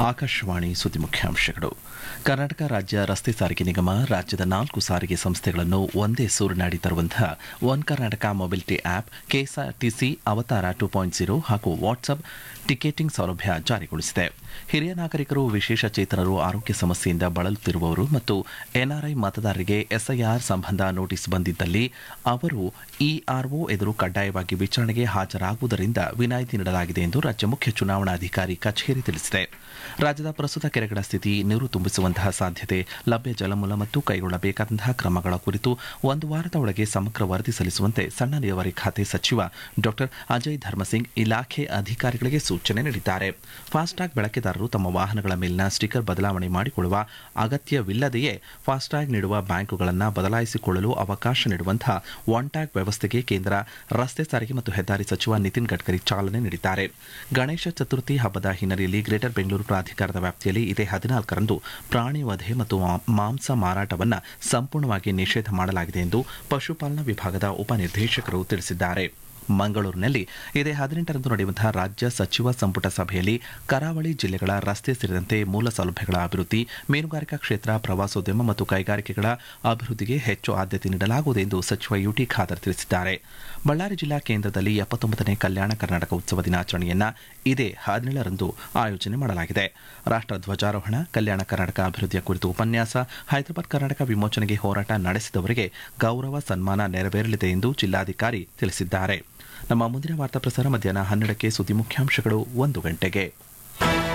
ಆಕಾಶವಾಣಿ ಸುದ್ದಿ ಮುಖ್ಯಾಂಶಗಳು ಕರ್ನಾಟಕ ರಾಜ್ಯ ರಸ್ತೆ ಸಾರಿಗೆ ನಿಗಮ ರಾಜ್ಯದ ನಾಲ್ಕು ಸಾರಿಗೆ ಸಂಸ್ಥೆಗಳನ್ನು ಒಂದೇ ಸೂರಿನಡಿ ತರುವಂತಹ one Karnataka mobility app KSRTC Avatara two point zero ಹಾಗೂ ವಾಟ್ಸ್ಆಪ್ ಟಿಕೆಟಿಂಗ್ ಸೌಲಭ್ಯ ಜಾರಿಗೊಳಿಸಿದೆ ಹಿರಿಯ ನಾಗರಿಕರು ವಿಶೇಷ ಚೇತನರು ಆರೋಗ್ಯ ಸಮಸ್ಯೆಯಿಂದ ಬಳಲುತ್ತಿರುವವರು ಮತ್ತು ಎನ್ಆರ್ಐ ಮತದಾರರಿಗೆ ಎಸ್ಐಆರ್ ಸಂಬಂಧ ನೋಟಿಸ್ ಬಂದಿದ್ದಲ್ಲಿ ಅವರು ಇಆರ್ಒ ಎದುರು ಕಡ್ಡಾಯವಾಗಿ ವಿಚಾರಣೆಗೆ ಹಾಜರಾಗುವುದರಿಂದ ವಿನಾಯಿತಿ ನೀಡಲಾಗಿದೆ ಎಂದು ರಾಜ್ಯ ಮುಖ್ಯ ಚುನಾವಣಾಧಿಕಾರಿ ಕಚೇರಿ ತಿಳಿಸಿದೆ ರಾಜ್ಯದ ಪ್ರಸ್ತುತ ಕೆರೆಗಳ ಸ್ಥಿತಿ ನೀರು ತುಂಬಿಸುವಂತಹ ಸಾಧ್ಯತೆ ಲಭ್ಯ ಜಲಮೂಲ ಮತ್ತು ಕೈಗೊಳ್ಳಬೇಕಾದಂತಹ ಕ್ರಮಗಳ ಕುರಿತು ಒಂದು ವಾರದ ಒಳಗೆ ಸಮಗ್ರ ವರದಿ ಸಲ್ಲಿಸುವಂತೆ ಸಣ್ಣ ನೀರಾವರಿ ಖಾತೆ ಸಚಿವ ಡಾ ಅಜಯ್ ಧರ್ಮಸಿಂಗ್ ಇಲಾಖೆ ಅಧಿಕಾರಿಗಳಿಗೆ ಸೂಚನೆ ನೀಡಿದ್ದಾರೆ ಫಾಸ್ಟ್ಯಾಗ್ ಬಳಕೆದಾರರು ತಮ್ಮ ವಾಹನಗಳ ಮೇಲಿನ ಸ್ಟಿಕರ್ ಬದಲಾವಣೆ ಮಾಡಿಕೊಳ್ಳುವ ಅಗತ್ಯವಿಲ್ಲದೆಯೇ ಫಾಸ್ಟ್ಯಾಗ್ ನೀಡುವ ಬ್ಯಾಂಕುಗಳನ್ನು ಬದಲಾಯಿಸಿಕೊಳ್ಳಲು ಅವಕಾಶ ನೀಡುವಂತಹ ಒನ್ ಟ್ಯಾಗ್ ವ್ಯವಸ್ಥೆಗೆ ಕೇಂದ್ರ ರಸ್ತೆ ಸಾರಿಗೆ ಮತ್ತು ಹೆದ್ದಾರಿ ಸಚಿವ ನಿತಿನ್ ಗಡ್ಕರಿ ಚಾಲನೆ ನೀಡಿದ್ದಾರೆ ಗಣೇಶ ಚತುರ್ಥಿ ಹಬ್ಬದ ಹಿನ್ನೆಲೆಯಲ್ಲಿ ಗ್ರೇಟರ್ ಬೆಂಗಳೂರು ಪ್ರಾಧಿಕಾರದ ವ್ಯಾಪ್ತಿಯಲ್ಲಿ ಇದೇ ಹದಿನಾಲ್ಕರಂದು ಪ್ರಾಣಿ ವಧೆ ಮತ್ತು ಮಾಂಸ ಮಾರಾಟವನ್ನು ಸಂಪೂರ್ಣವಾಗಿ ನಿಷೇಧ ಮಾಡಲಾಗಿದೆ ಎಂದು ಪಶುಪಾಲನಾ ವಿಭಾಗದ ಉಪನಿರ್ದೇಶಕರು ತಿಳಿಸಿದ್ದಾರೆ ಮಂಗಳೂರಿನಲ್ಲಿ ಇದೇ ಹದಿನೆಂಟರಂದು ನಡೆಯುವಂತಹ ರಾಜ್ಯ ಸಚಿವ ಸಂಪುಟ ಸಭೆಯಲ್ಲಿ ಕರಾವಳಿ ಜಿಲ್ಲೆಗಳ ರಸ್ತೆ ಸೇರಿದಂತೆ ಮೂಲ ಸೌಲಭ್ಯಗಳ ಅಭಿವೃದ್ಧಿ ಮೀನುಗಾರಿಕಾ ಕ್ಷೇತ್ರ ಪ್ರವಾಸೋದ್ಯಮ ಮತ್ತು ಕೈಗಾರಿಕೆಗಳ ಅಭಿವೃದ್ಧಿಗೆ ಹೆಚ್ಚು ಆದ್ಯತೆ ನೀಡಲಾಗುವುದು ಎಂದು ಸಚಿವ ಯುಟಿ ಖಾದರ್ ತಿಳಿಸಿದ್ದಾರೆ ಬಳ್ಳಾರಿ ಜಿಲ್ಲಾ ಕೇಂದ್ರದಲ್ಲಿ ಎಪ್ಪತ್ತೊಂಬತ್ತನೇ ಕಲ್ಯಾಣ ಕರ್ನಾಟಕ ಉತ್ಸವ ದಿನಾಚರಣೆಯನ್ನ ಇದೇ ಹದಿನೇಳರಂದು ಆಯೋಜನೆ ಮಾಡಲಾಗಿದೆ ರಾಷ್ಟ್ರ ಧ್ವಜಾರೋಹಣ ಕಲ್ಯಾಣ ಕರ್ನಾಟಕ ಅಭಿವೃದ್ಧಿಯ ಕುರಿತು ಉಪನ್ಯಾಸ ಹೈದರಾಬಾದ್ ಕರ್ನಾಟಕ ವಿಮೋಚನೆಗೆ ಹೋರಾಟ ನಡೆಸಿದವರಿಗೆ ಗೌರವ ಸನ್ಮಾನ ನೆರವೇರಲಿದೆ ಎಂದು ಜಿಲ್ಲಾಧಿಕಾರಿ ತಿಳಿಸಿದ್ದಾರೆ ನಮ್ಮ ಮುಂದಿನ ವಾರ್ತಾ ಪ್ರಸಾರ ಮಧ್ಯಾಹ್ನ ಹನ್ನೆರಡಕ್ಕೆ ಸುದ್ದಿ ಮುಖ್ಯಾಂಶಗಳು ಒಂದು ಗಂಟೆಗೆ